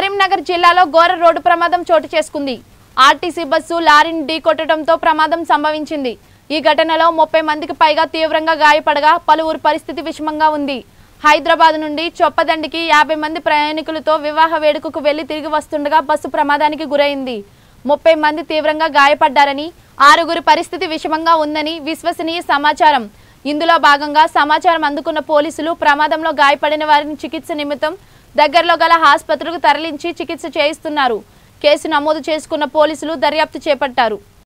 కరీంనగర్ జిల్లాలో ఘోర రోడ్డు ప్రమాదం చోటు చేసుకుంది ఆర్టీసీ బస్సు లారీని ఢీకొట్టడంతో ప్రమాదం సంభవించింది ఈ ఘటనలో ముప్పై మందికి పైగా తీవ్రంగా గాయపడగా పలువురు పరిస్థితి విషమంగా ఉంది హైదరాబాద్ నుండి చొప్పదండికి యాభై మంది ప్రయాణికులతో వివాహ వేడుకకు వెళ్లి తిరిగి వస్తుండగా బస్సు ప్రమాదానికి గురైంది ముప్పై మంది తీవ్రంగా గాయపడ్డారని ఆరుగురి పరిస్థితి విషమంగా ఉందని విశ్వసనీయ సమాచారం ఇందులో భాగంగా సమాచారం అందుకున్న పోలీసులు ప్రమాదంలో గాయపడిన వారిని చికిత్స నిమిత్తం దగ్గరలో గల ఆసుపత్రికి తరలించి చికిత్స చేయిస్తున్నారు కేసు నమోదు చేసుకున్న పోలీసులు దర్యాప్తు చేపట్టారు